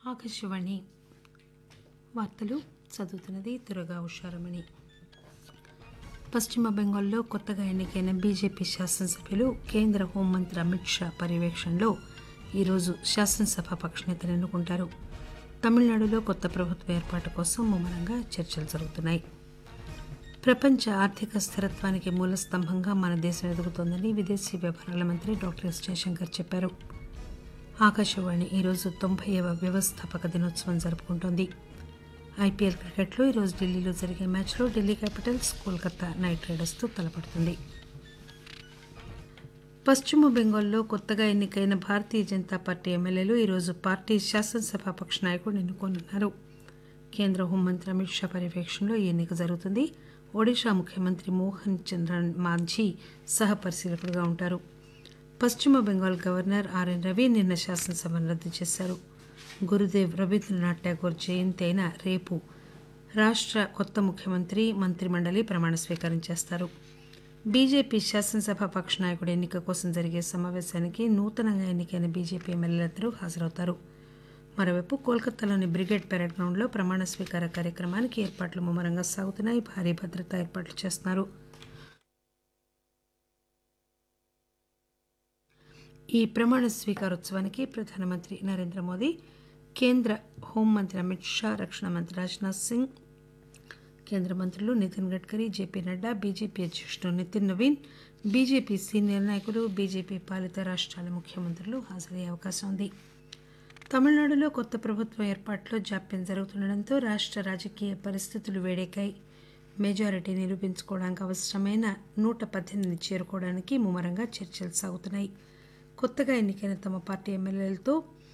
ఆకాశవాణి వార్తలు చదువుతున్నది దుర్గా ఉషారమణి పశ్చిమ బెంగాల్లో కొత్తగా ఎన్నికైన బీజేపీ శాసనసభ్యులు కేంద్ర హోంమంత్రి అమిత్ షా పర్యవేక్షణలో ఈరోజు శాసనసభ పక్షనేతను ఎన్నుకుంటారు తమిళనాడులో కొత్త ప్రభుత్వ ఏర్పాటు కోసం ముమ్మరంగా చర్చలు జరుగుతున్నాయి ప్రపంచ ఆర్థిక స్థిరత్వానికి మూల స్తంభంగా మన దేశం ఎదుగుతోందని విదేశీ వ్యవహారాల మంత్రి డాక్టర్ ఎస్ జయశంకర్ చెప్పారు ఆకాశవాణి ఈరోజు తొంభైవ వ్యవస్థాపక దినోత్సవం జరుపుకుంటోంది ఐపీఎల్ క్రికెట్లో ఈరోజు ఢిల్లీలో జరిగే మ్యాచ్లో ఢిల్లీ క్యాపిటల్స్ కోల్కతా నైట్ రైడర్స్తో తలపడుతుంది పశ్చిమ బెంగాల్లో కొత్తగా ఎన్నికైన భారతీయ జనతా పార్టీ ఎమ్మెల్యేలు ఈరోజు పార్టీ శాసనసభ పక్ష నాయకుడు ఎన్నుకోనున్నారు కేంద్ర హోంమంత్రి అమిత్ షా పర్యవేక్షణలో ఈ ఎన్నిక జరుగుతుంది ఒడిషా ముఖ్యమంత్రి మోహన్ చంద్రన్ మాంఝీ సహపరిశీలకుడుగా ఉంటారు పశ్చిమ బెంగాల్ గవర్నర్ ఆర్ఎన్ రవి నిన్న శాసనసభను రద్దు చేశారు గురుదేవ్ రవీంద్రనాథ్ ఠాగూర్ జయంతి అయిన రేపు రాష్ట్ర కొత్త ముఖ్యమంత్రి మంత్రిమండలి ప్రమాణ స్వీకారం చేస్తారు బీజేపీ శాసనసభ పక్ష నాయకుడి ఎన్నిక కోసం జరిగే సమావేశానికి నూతనంగా ఎన్నికైన బీజేపీ ఎమ్మెల్యేలందరూ హాజరవుతారు మరోవైపు కోల్కతాలోని బ్రిగేడ్ పెరేడ్ గ్రౌండ్లో ప్రమాణ స్వీకార కార్యక్రమానికి ఏర్పాట్లు ముమ్మరంగా సాగుతున్నాయి భారీ భద్రతా ఏర్పాట్లు చేస్తున్నారు ఈ ప్రమాణ స్వీకారోత్సవానికి ప్రధానమంత్రి నరేంద్ర మోదీ కేంద్ర హోంమంత్రి అమిత్ షా రక్షణ మంత్రి రాజ్నాథ్ సింగ్ కేంద్ర మంత్రులు నితిన్ గడ్కరీ జేపీ నడ్డా బీజేపీ అధ్యక్షుడు నితిన్ నవీన్ బీజేపీ సీనియర్ నాయకులు బీజేపీ పాలిత రాష్ట్రాల ముఖ్యమంత్రులు హాజరయ్యే అవకాశం ఉంది తమిళనాడులో కొత్త ప్రభుత్వం ఏర్పాటులో జాప్యం జరుగుతుండటంతో రాష్ట్ర రాజకీయ పరిస్థితులు వేడెక్కాయి మెజారిటీ నిరూపించుకోవడానికి అవసరమైన నూట పద్దెనిమిది చేరుకోవడానికి ముమ్మరంగా చర్చలు సాగుతున్నాయి కొత్తగా ఎన్నికైన తమ పార్టీ ఎమ్మెల్యేలతో